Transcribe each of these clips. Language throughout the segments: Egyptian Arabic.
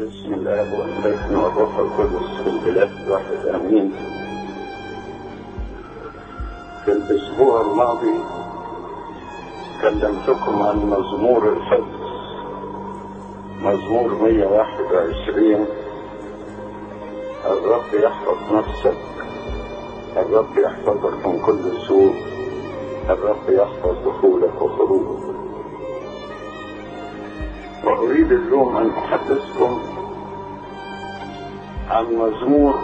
بسم الله والابن والروح القدس في البلاد الواحد امين في الاسبوع الماضي كلمتكم عن مزمور الحفظ مزمور 121 الرب يحفظ نفسك الرب يحفظك من كل سوء الرب يحفظ دخولك وخروجك وأريد اليوم أن أحدثكم عن مزمور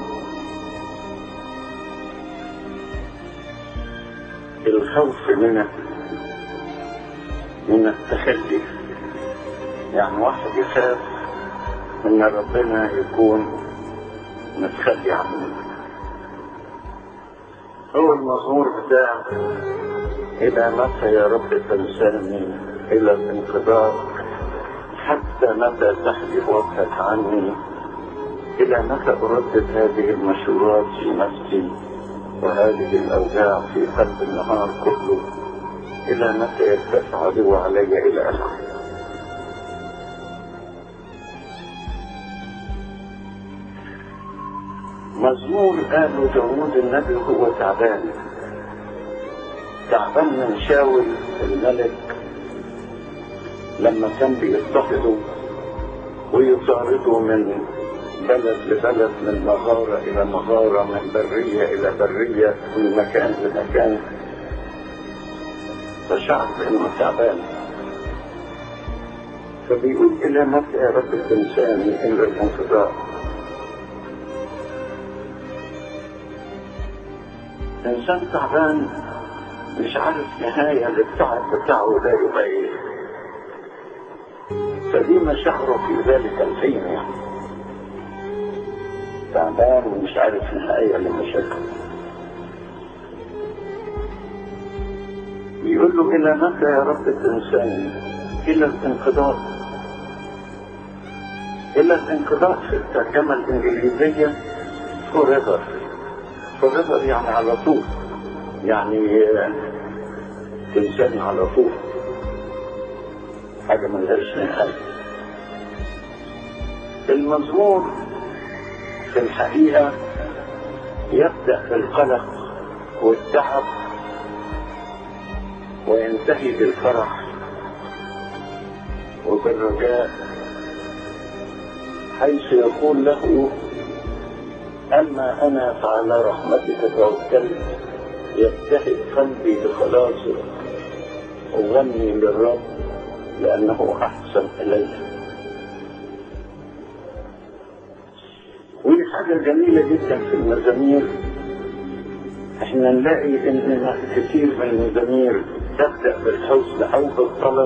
الخوف من من التخلي يعني واحد يخاف ان ربنا يكون متخلي عنه هو المزمور بتاع الى متى يا رب تنساني الى الانقضاء حتى متى تحجب وجهك عني إلى متى أردد هذه المشورات في نفسي وهذه الأوجاع في قلب النهار كله إلى متى يرتفع عدو علي إلى آخره مزمور قالوا داوود النبي هو تعبان تعبان من شاول الملك لما كان بيضطهدوا ويطاردوا من بلد لبلد من مغارة إلى مغارة من برية إلى برية من مكان لمكان فشعر بأنه تعبان فبيقول إلى متى يا رب تنساني إلا الانقضاء إنسان تعبان مش عارف نهاية للتعب بتاعه ده يبقى إيه فدي مشاعره في ذلك الحين يعني تعبان ومش عارف نهاية لمشاكله بيقول له إلى متى يا رب تنساني إلى الانقضاء إلى الانقضاء في الترجمة الإنجليزية forever forever يعني على طول يعني تنساني على طول حاجة ملهاش نهاية المزمور في الحقيقة يبدأ بالقلق والتعب وينتهي بالفرح وبالرجاء حيث يقول له أما أنا فعلى رحمتك توكلت يبتهج قلبي بخلاصك أغني للرب لأنه أحسن إلي ودي حاجة جميلة جدا في المزامير احنا نلاقي ان كثير من المزامير تبدأ بالحزن أو بالطلب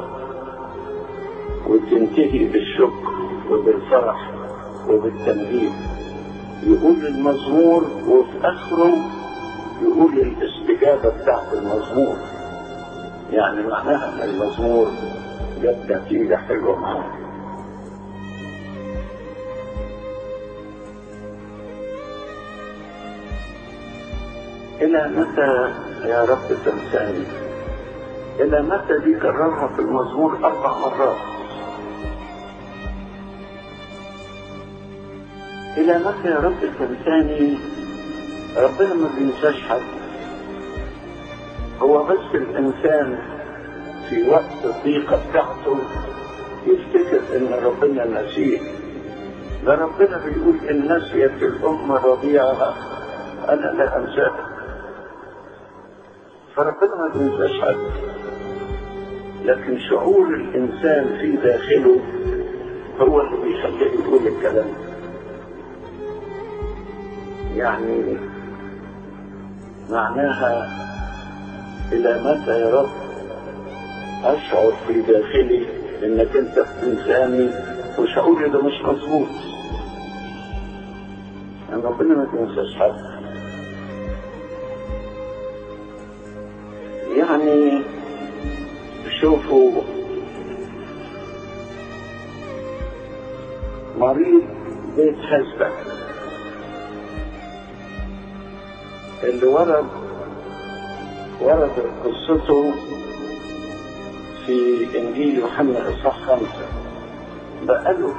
وتنتهي بالشكر وبالفرح وبالتنبيه يقول المزمور وفي آخره يقول الاستجابة بتاعت المزمور يعني معناها ان المزمور جاب نتيجة حلوة معاه إلى متى يا رب تنساني إلى متى دي كررها في المزمور أربع مرات إلى متى يا رب تنساني ربنا ما بينساش حد هو بس الإنسان في وقت الضيقة بتاعته يفتكر ان ربنا نسيه ده ربنا بيقول ان نسيت الام رضيعها انا لا انساها فربنا ما بينساش حد لكن شعور الانسان في داخله هو اللي بيخليه يقول الكلام يعني معناها الى متى يا رب اشعر في داخلي انك انت بتنساني وشعوري ده مش مظبوط يعني ربنا ما تنساش حد يعني شوفوا مريض بيت حزبة اللي ورد ورد قصته في إنجيل يوحنا إصحاح خمسة بقاله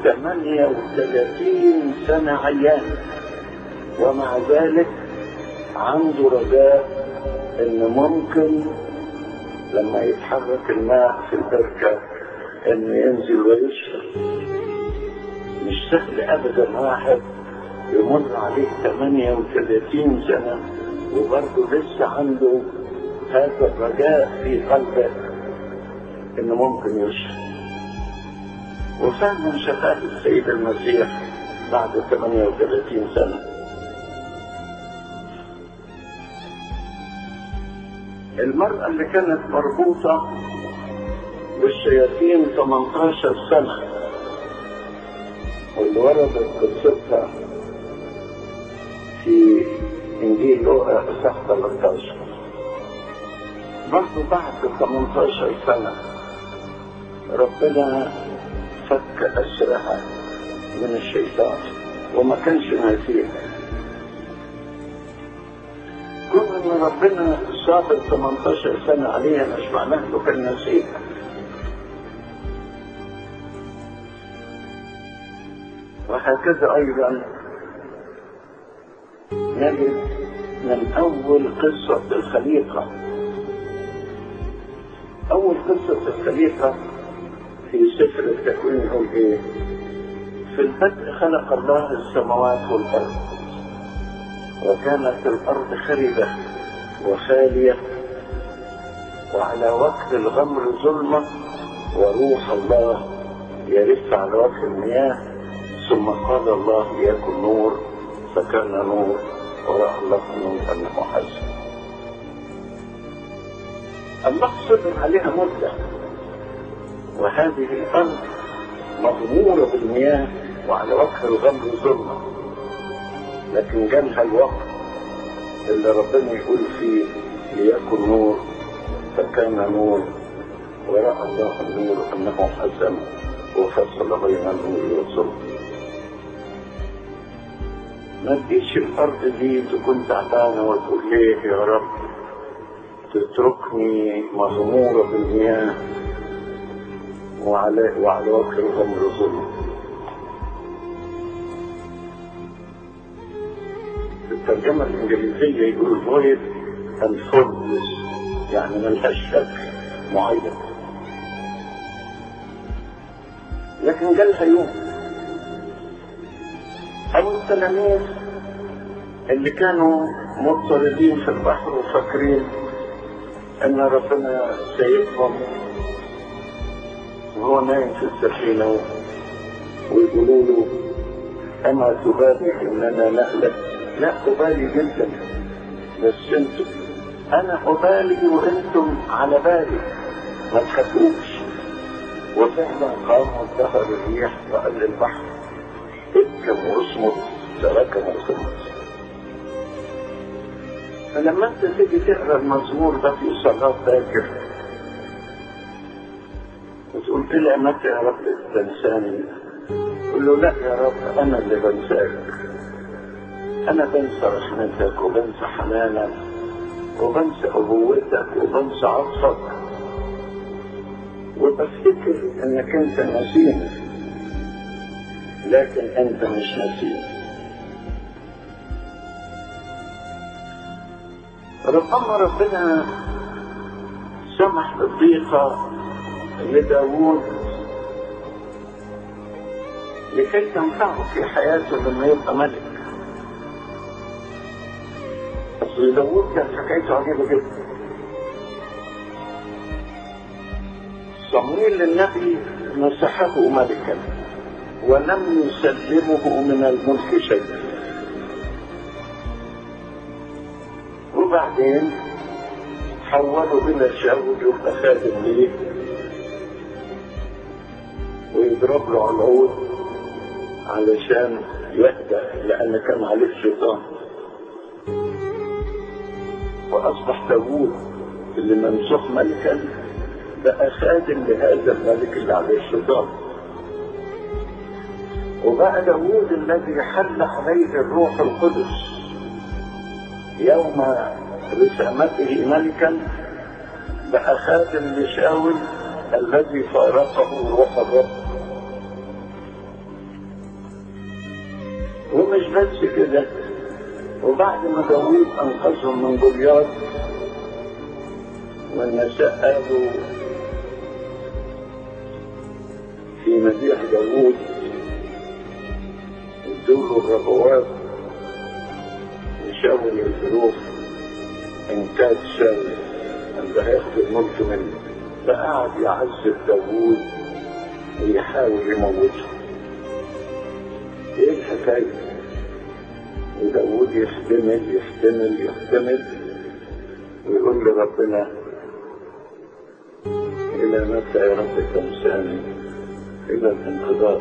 38 سنة عيان ومع ذلك عنده رجاء ان ممكن لما يتحرك الماء في البركة انه ينزل ويشرب مش سهل ابدا واحد يمر عليه 38 سنة وبرضه لسه عنده هذا الرجاء في قلبه انه ممكن يشرب وفعلا شفاه السيد المسيح بعد 38 سنة المرأة اللي كانت مربوطة بالشياطين 18 سنة واللي وردت قصتها في إنجيل لوقا إصحاح 13 برضه بعد 18 سنة ربنا فك أسرها من الشيطان وما كانش ناسيها كون ان ربنا صابر 18 سنة عليها مش معناه انه كان ناسيها وهكذا ايضا نجد من اول قصة الخليقة اول قصة الخليقة في سفر التكوين يقول ايه في البدء خلق الله السماوات والارض وكانت الارض خربة وخالية وعلى وجه الغمر ظلمة وروح الله يرف على وجه المياه ثم قال الله ليكن نور فكان نور ورأى الله النور انه حسن الله صبر عليها مده وهذه الأرض مغمورة بالمياه وعلى وجه الغمر ظلمة لكن جالها الوقت اللي ربنا يقول فيه ليكن نور فكان نور ورأى الله النور أنه حسن وفصل بين النور والظلم ما تجيش الأرض دي تكون تعبانة وتقول ليه يا رب تتركني مغمورة بالمياه وعلى وعلى وجه الغمر ظلم في الترجمة الإنجليزية يقول void and formless يعني ملهاش شكل معين لكن جالها يوم أو التلاميذ اللي كانوا مضطردين في البحر وفاكرين ان ربنا سيدهم وهو نايم في السفينة ويقولوا له أما تبالي إننا نهلك لا أبالي جدا بس انتم أنا أبالي وأنتم على بالي ما تخافوش وفعلا قام وانتهر الريح وقال للبحر ابكم واصمت تركم وصمت فلما انت تيجي تقرا المزمور ده في صلاه باكر وتقول لي متى يا رب تنساني قل له لا يا رب انا اللي بنساك انا بنسى رحمتك وبنسى حنانك وبنسى ابوتك وبنسى عطفك وبفتكر انك انت نسيني لكن انت مش نسيني ربما ربنا سمح بالضيقة لداوود لكي تنفعه في حياته لما يبقى ملك أصل داوود كان حكايته عجيبة جدا صمويل النبي مسحه ملكا ولم يسلمه من الملك شيئا وبعدين حولوا إلى شاول يبقى خادم ليه ويضرب له العود علشان يهدى لأن كان عليه الشيطان وأصبح داوود اللي ممسوح ملكا بقى خادم لهذا الملك اللي عليه الشيطان وبقى داوود الذي حل عليه الروح القدس يوم رسامته ملكا بقى خادم لشاول الذي فارقه روح الرب ومش بس كده وبعد ما داوود انقذهم من جولياط والنساء قالوا في مديح داوود ادوا الربوات وشاور الظروف انتاج شاول اللي هياخد الملك منه فقعد يعذب داوود ويحاول يموته ايه الحكايه وداود يحتمل يحتمل يحتمل ويقول لربنا إلى متى يا رب تنساني إلى الانقضاء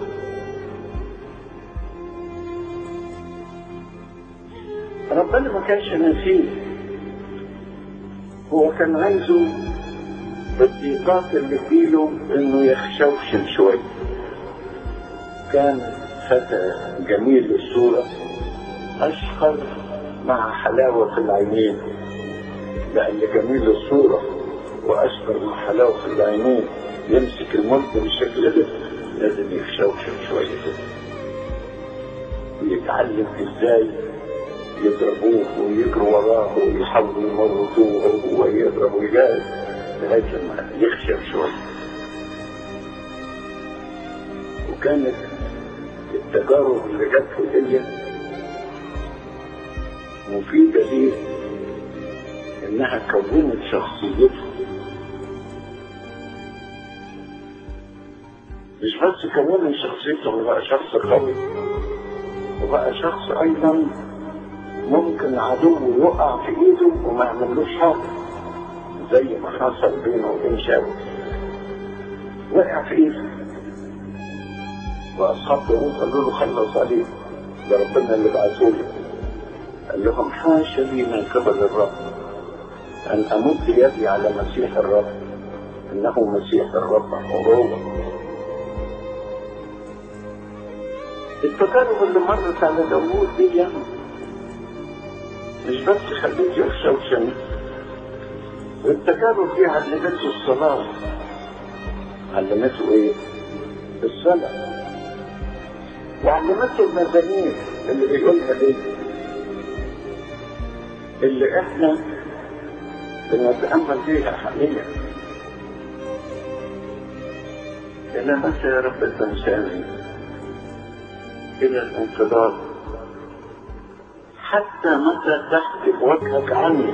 ربنا ما كانش نسيه هو كان عايزه بالضيقات اللي فيله انه يخشوشن شويه كان فتى جميل الصوره أشقر مع حلاوة العينين لأن جميل الصورة وأشقر مع حلاوة العينين يمسك الملك بالشكل ده لازم يخشوشن شوية كده ويتعلم ازاي يضربوه ويجروا وراه ويحاولوا يمرضوه وهو يضرب ويجاهد لغاية لما يخشب شوية وكانت التجارب اللي جت في دي مفيدة ليه انها كونت شخصيته مش بس كونت شخصيته وبقى شخص قوي وبقى شخص ايضا ممكن عدوه يقع في ايده وما يعملوش حاجة زي ما حصل بينه وبين شاول وقع في ايده واصحاب داوود قالوا له خلص عليه ده ربنا اللي بعثه له قال لهم حاشا لي من قبل الرب أن أمد يدي على مسيح الرب إنه مسيح الرب وهو التجارب اللي مرت على داوود دي يعني مش بس خليته يخشى وشن التجارب دي علمته الصلاة علمته ايه؟ الصلاة وعلمته المزامير اللي بيقولها دي اللي احنا بنتأمل فيها حاليا إلى متى يا رب تنساني إلى الانقضاض حتى متى تحجب وجهك عني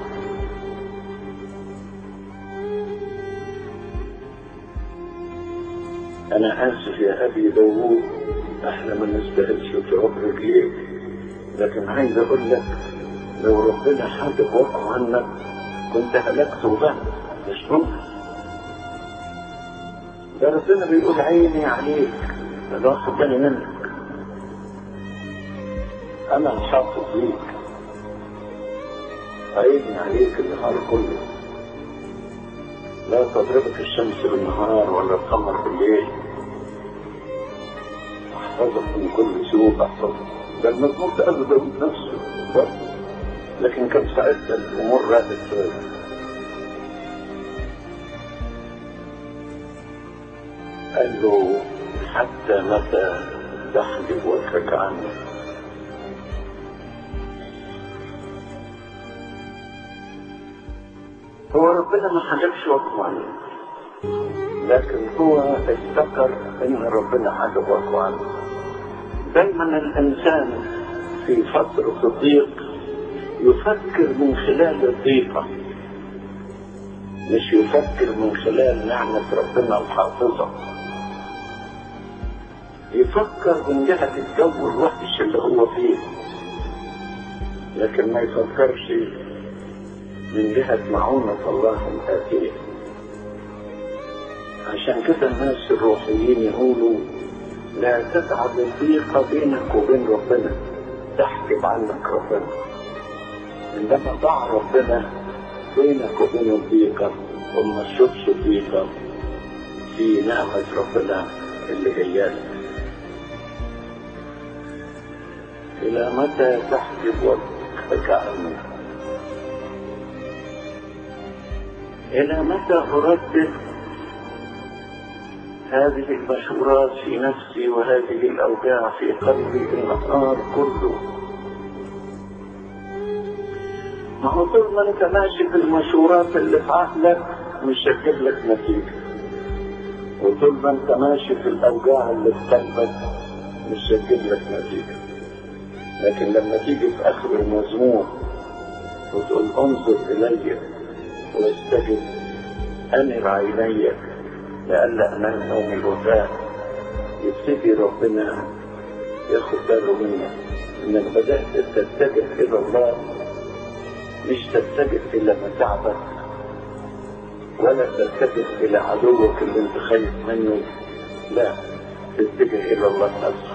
أنا آسف يا أبي داوود إحنا ما نستاهلش في عمرك ليه لكن عايز أقول لك لو ربنا حاجب وقعه عنك كنت هلكته بقى مش ممكن ده ربنا بيقول عيني عليك انا واخد بالي منك انا الحافظ ليك عيني عليك النهار كله لا تضربك الشمس بالنهار ولا القمر بالليل احفظك من كل سوء احفظك ده المزمور ده قال داود نفسه برضه لكن كان ساعتها الامور راقت شويه قال له حتى متى تحجب وجهك عني هو ربنا ما حجبش وجهه عنه لكن هو افتكر ان ربنا حجب وجهه عنه دايما الانسان في فترة الضيق يفكر من خلال الضيقة مش يفكر من خلال نعمة ربنا الحافظة يفكر من جهة الجو الوحش اللي هو فيه لكن ما يفكرش من جهة معونة الله الآتية عشان كده الناس الروحيين يقولوا لا تجعل الضيقة بينك وبين ربنا تحجب عنك ربنا عندما ضع ربنا بينك وبين الضيقة وما تشوفش الضيقة في نعمة ربنا اللي جايالك إلى متى تحجب وجهك عني إلى متى أردد هذه المشورات في نفسي وهذه الأوجاع في قلبي النهار كله ما هو طول ما انت ماشي في المشورات اللي في عقلك مش هتجيب لك نتيجة وطول ما انت ماشي في الأوجاع اللي في قلبك مش هتجيب لك نتيجة لكن لما تيجي في آخر المزمور وتقول انظر إلي واستجب أنر عينيك لئلا أنام نوم الوفاء يبتدي ربنا ياخد باله منك انك بدأت تتجه إلى الله مش تتجه إلى متاعبك ولا تتجه إلى عدوك اللي انت خايف منه لا تتجه إلى الله نفسه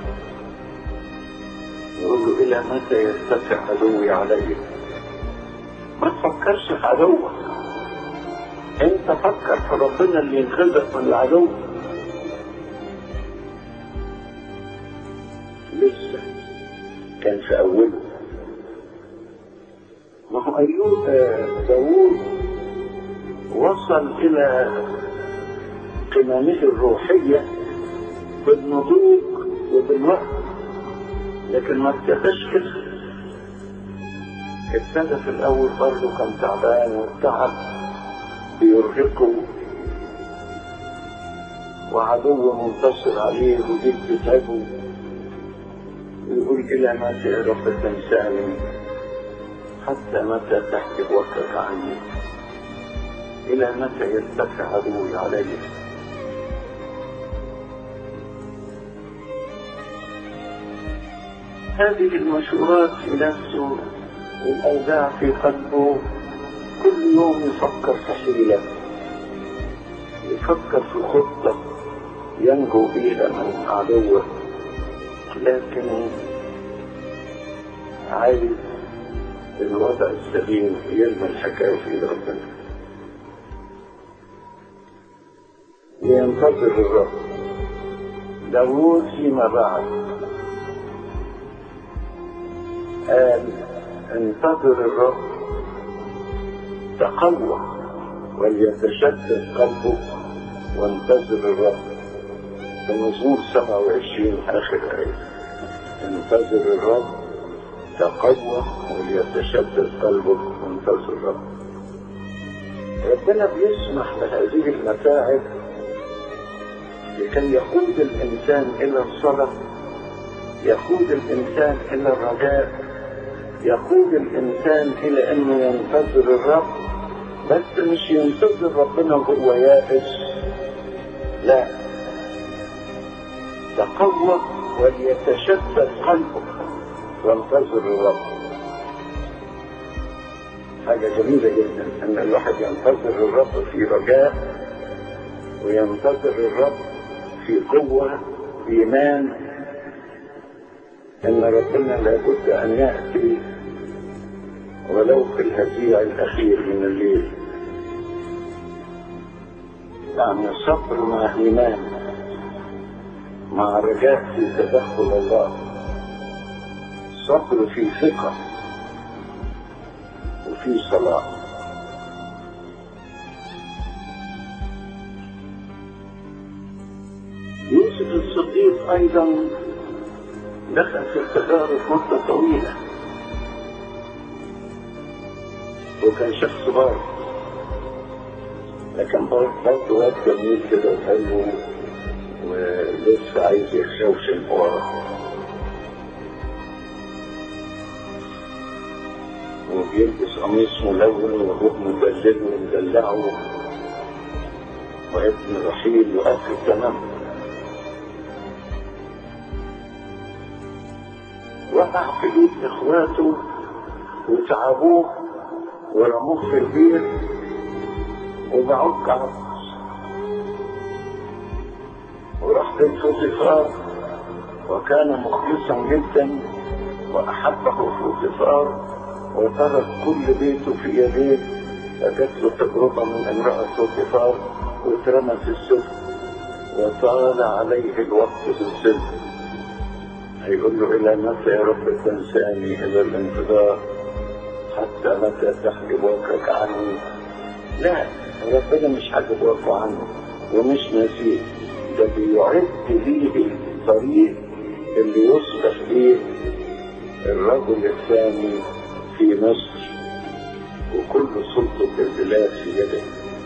يقول له إلى متى يرتفع عدوي علي ما تفكرش في عدوك انت فكر في ربنا اللي ينقذك من العدو لسه كان في اوله ما هو ايوب داوود وصل الى قممه الروحيه بالنضوج وبالوقت لكن ما ابتداش كده ابتدى في الاول برضه كان تعبان والتعب بيرهقه وعدو منتصر عليه ودي بتتعبه يقول إلى متى يا رب تنساني حتى متى تحجب وجهك عني إلى متى يرتفع عدوي علي هذه المشورات في نفسه والأوجاع في قلبه كل يوم يفكر في حيلة يفكر في خطة ينجو بيها من عدوه لكن عايز الوضع السليم يرمي الحكاية في ربنا لينتظر الرب داوود فيما بعد قال انتظر الرب تقوى وليتشدد قلبه وانتظر الرب في مزمور 27 آخر آية انتظر الرب تقوى وليتشدد قلبك وانتظر الرب ربنا بيسمح بهذه المتاعب لكي يقود الإنسان إلى الصلاة يقود الإنسان إلى الرجاء يقود الإنسان إلى أنه ينتظر الرب بس مش ينتظر ربنا وهو يائس لا تقوى وليتشدد قلبك وانتظر الرب حاجة جميلة جدا أن الواحد ينتظر الرب في رجاء وينتظر الرب في قوة إيمان أن ربنا لابد أن يأتي ولو في الهزيع الأخير من الليل يعني صبر مع إيمان مع رجاء في تدخل الله صبر في ثقة وفي صلاة يوسف الصديق أيضا دخل في التجارب مدة طويلة وكان شخص بار لكن برضه واد جميل كده وحلو ولسه عايز يخشوشن ورا وبيلبس قميص ملون وابوه مدلله ومدلعه وابن رحيل واخر تمام وقع في ايد اخواته وتعبوه ورموه في البير وباعوه كعب وراح بيت فوتيفار وكان مخلصا جدا واحبه فوتيفار وترك كل بيته في يديه فجت له تجربه من امراه فوتيفار واترمى في السجن وطال عليه الوقت في السجن هيقول له الى متى يا رب تنساني الى الانتظار حتى متى تحجب وجهك عني لا ربنا مش حاجب وجهه عنه ومش نسيه ده بيعد ليه الطريق اللي يصبح فيه الرجل الثاني في مصر وكل سلطة البلاد في يده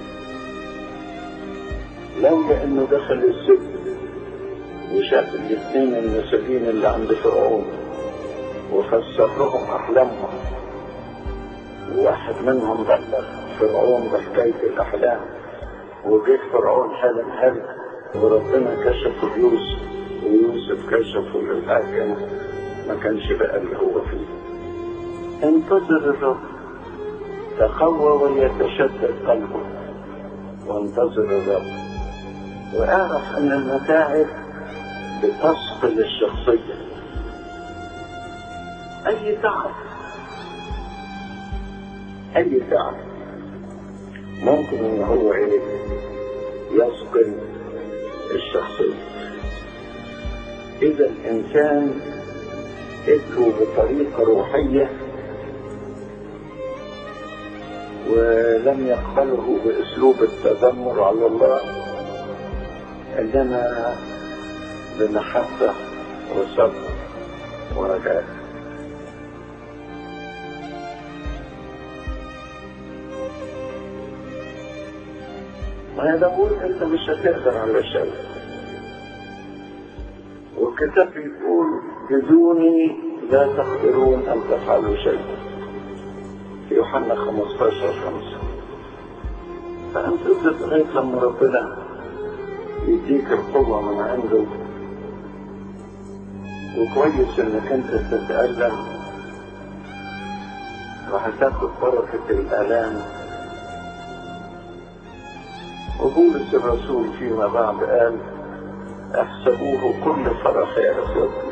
لولا انه دخل السجن وشاف الاثنين المساكين اللي عند فرعون وفسر لهم احلامهم وواحد منهم بلغ فرعون بحكاية الاحلام وجه فرعون حلم حلم وربنا كشفه ليوسف ويوسف كشفه للحاكم ما كانش بقى اللي هو فيه انتظر الرب تقوى وليتشدد قلبه وانتظر الرب واعرف ان المتاعب بتثقل الشخصية اي تعب اي تعب ممكن ان هو ايه يثقل الشخصية اذا الانسان ادعو بطريقة روحية ولم يقبله باسلوب التذمر على الله انما بمحبة وصبر ورجاء ما بقول انت مش هتقدر على شيء والكتاب يقول بدوني لا تقدرون ان تفعلوا شيئا في يوحنا 15 5 فانت انت لغايه لما ربنا يديك القوه من عنده وكويس انك انت تتألم وهتاخد بركة الآلام وبولس الرسول فيما بعد قال احسبوه كل فرح يا اخوتي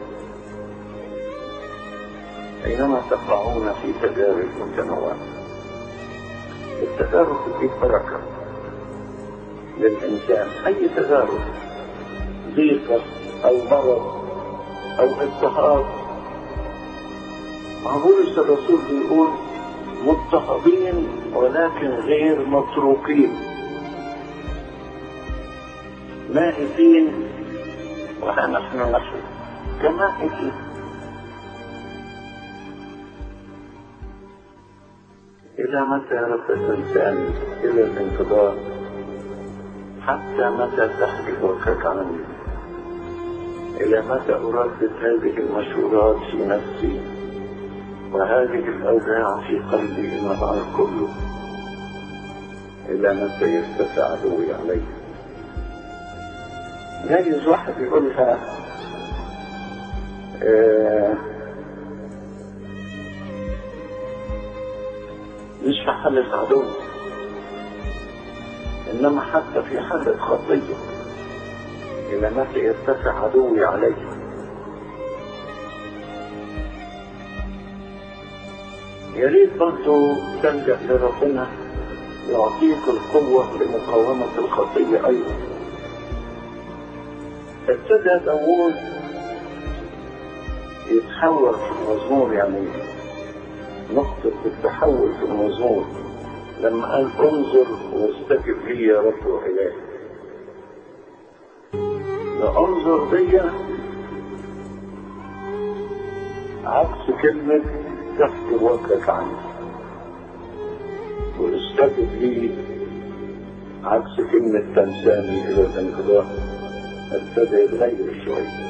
حينما تقعون في تجارب متنوعة التجارب تجيب بركة للإنسان أي تجارب ضيقة أو مرض أو اضطهاد مع بولس الرسول بيقول مضطهدين ولكن غير متروكين مائتين وها نحن نحن كمائتين إلى متى يا رب الإنسان إلى الانقضاء حتى متى تحجب وجهك عني إلى متى أردد هذه المشورات في نفسي وهذه الأوجاع في قلبي النهار كله إلى متى يرتفع عدوي علي جايز واحد يقولها آه مش في حالة عدو إنما حتى في حالة خطية إلى متى يرتفع عدوي علي يا ريت برضه تلجأ لربنا يعطيك القوة لمقاومة الخطية أيضا ابتدى داوود يتحول في المزمور يعني نقطة التحول في المزمور لما قال انظر واستجب لي يا رب وإلهي انظر دي عكس كلمة تحت وجهك عني واستجب لي عكس كلمة تنساني إلى الانقضاء ابتدى يتغير شوية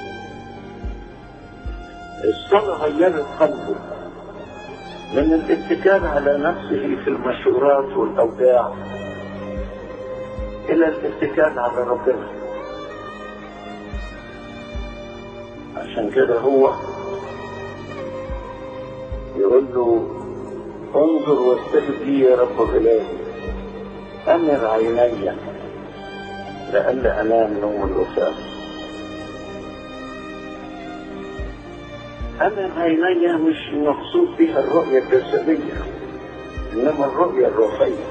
الصلاة غيرت قلبه من الاتكال على نفسه في المشورات والأوجاع إلى الاتكال على ربنا عشان كده هو يقول له انظر واستجب لي يا رب غلابي أمر عيني لئلا أنام نوم الوفاة أمر عيني مش مقصود بها الرؤية الجسدية إنما الرؤية الروحية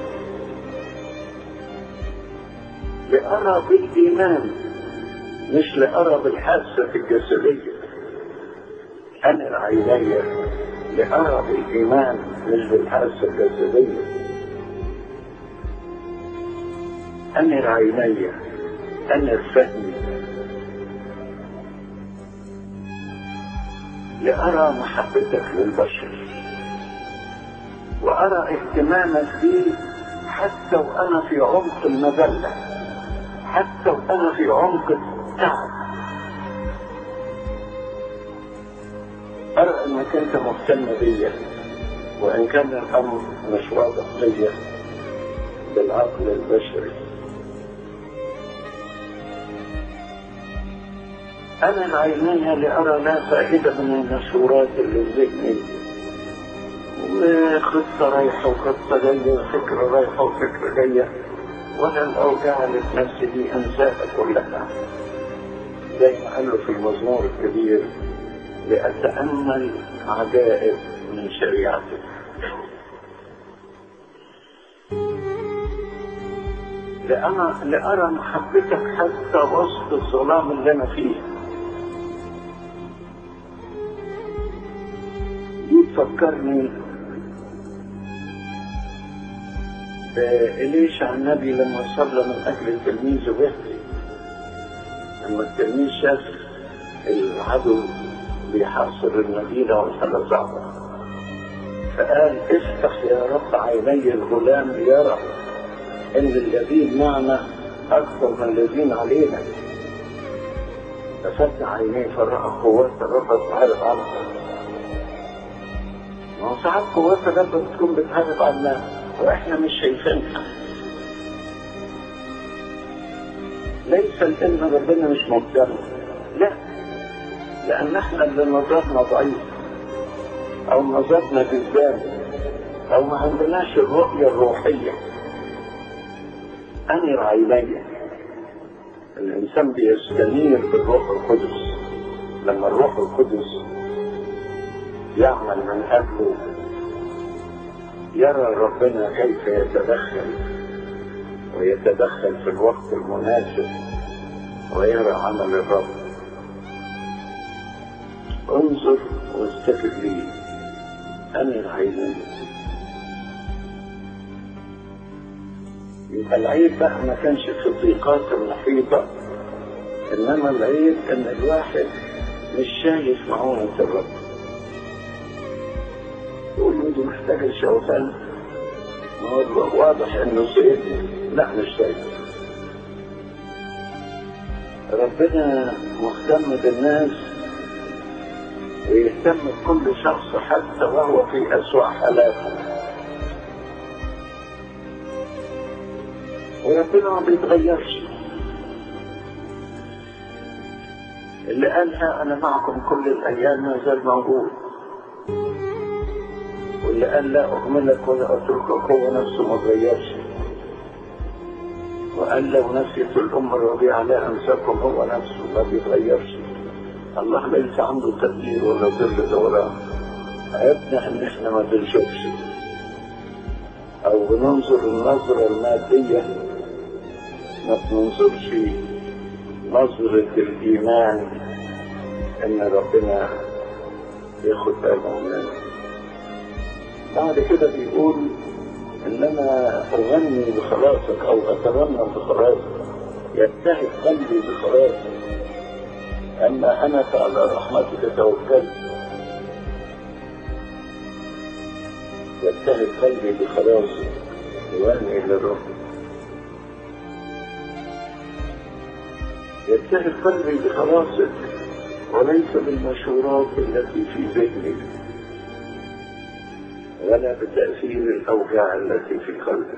لأرى بالإيمان مش لأرى بالحاسة الجسدية أمر عيني لأرى بالإيمان مش بالحاسة الجسدية أمر عيني أنر فهمي لأرى محبتك للبشر وأرى اهتمامك بي حتى وأنا في عمق المذلة حتى وأنا في عمق التعب أرى أنك أنت مهتم بيا وإن كان الأمر مش واضح ليا بالعقل البشري أنا عينيها لأرى لا فائدة من المشهورات اللي في ذهني وخطة رايحة وخطة جاية وفكرة رايحة وفكرة جاية وأنا الأوجاع اللي في نفسي دي أنساها كلها زي ما قالوا في المزمور الكبير لأتأمل عجائب من شريعتك لأنا لأرى محبتك حتى وسط الظلام اللي أنا فيه دي تفكرني بإليشع النبي لما صلى من أجل تلميذه بهتي لما التلميذ شاف العدو بيحاصر المدينة والحالة صعبة فقال افتح يا رب عيني الغلام ليرى ان الذين معنا اكثر من الذين علينا ففتح عينيه فرأى قوات الرب بتحارب عنها ما هو ساعات قوات الرب بتكون بتحارب عنا واحنا مش شايفينها ليس لان ربنا مش مهتم لا لان احنا اللي نظرنا ضعيف او نظرنا جذاب او ما عندناش الرؤية الروحية انر عيني الانسان بيستنير بالروح القدس لما الروح القدس يعمل من اجله يرى ربنا كيف يتدخل ويتدخل في الوقت المناسب ويرى عمل الرب انظر واستفد لي انر عيني يبقى العيب بقى ما كانش في الضيقات المحيطة انما العيب ان الواحد مش شايف معونة الرب يقول له دي محتاجة شوفان ما هو واضح انه سيدي لا مش شايف ربنا مهتم بالناس ويهتم بكل شخص حتى وهو في أسوأ حالاته وربنا ما بيتغيرش اللي قالها أنا معكم كل الأيام ما زال موجود واللي قال لا أهملك ولا أتركك هو نفسه ما تغيرش وقال لو نسيت الأم الرضيعة لا أنساكم هو نفسه ما بيتغيرش الله ليس عنده تغيير ولا ظل دوران عيبنا ان احنا ما بنشوفش او بننظر النظرة المادية ما بننظرش نظرة الإيمان إن ربنا ياخد باله مننا بعد كده بيقول إنما أغني بخلاصك أو أترنم بخلاصك يبتهج قلبي بخلاصك أما أنا فعلى رحمتك توكلت يبتهج قلبي بخلاصك يواني للرب يبتهج قلبي بخلاصك وليس بالمشورات التي في ذهني ولا بتأثير الأوجاع التي في قلبك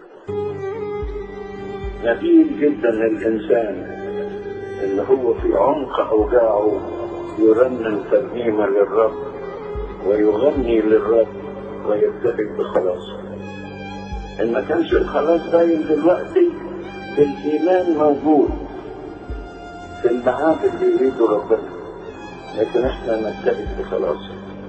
نبيل جدا الإنسان اللي هو في عمق أوجاعه يرنم ترنيمة للرب ويغني للرب ويبتهج بخلاصه إن ما كانش الخلاص باين دلوقتي الإيمان موجود في المعاد اللي يريده ربنا لكن احنا نبتهج بخلاصه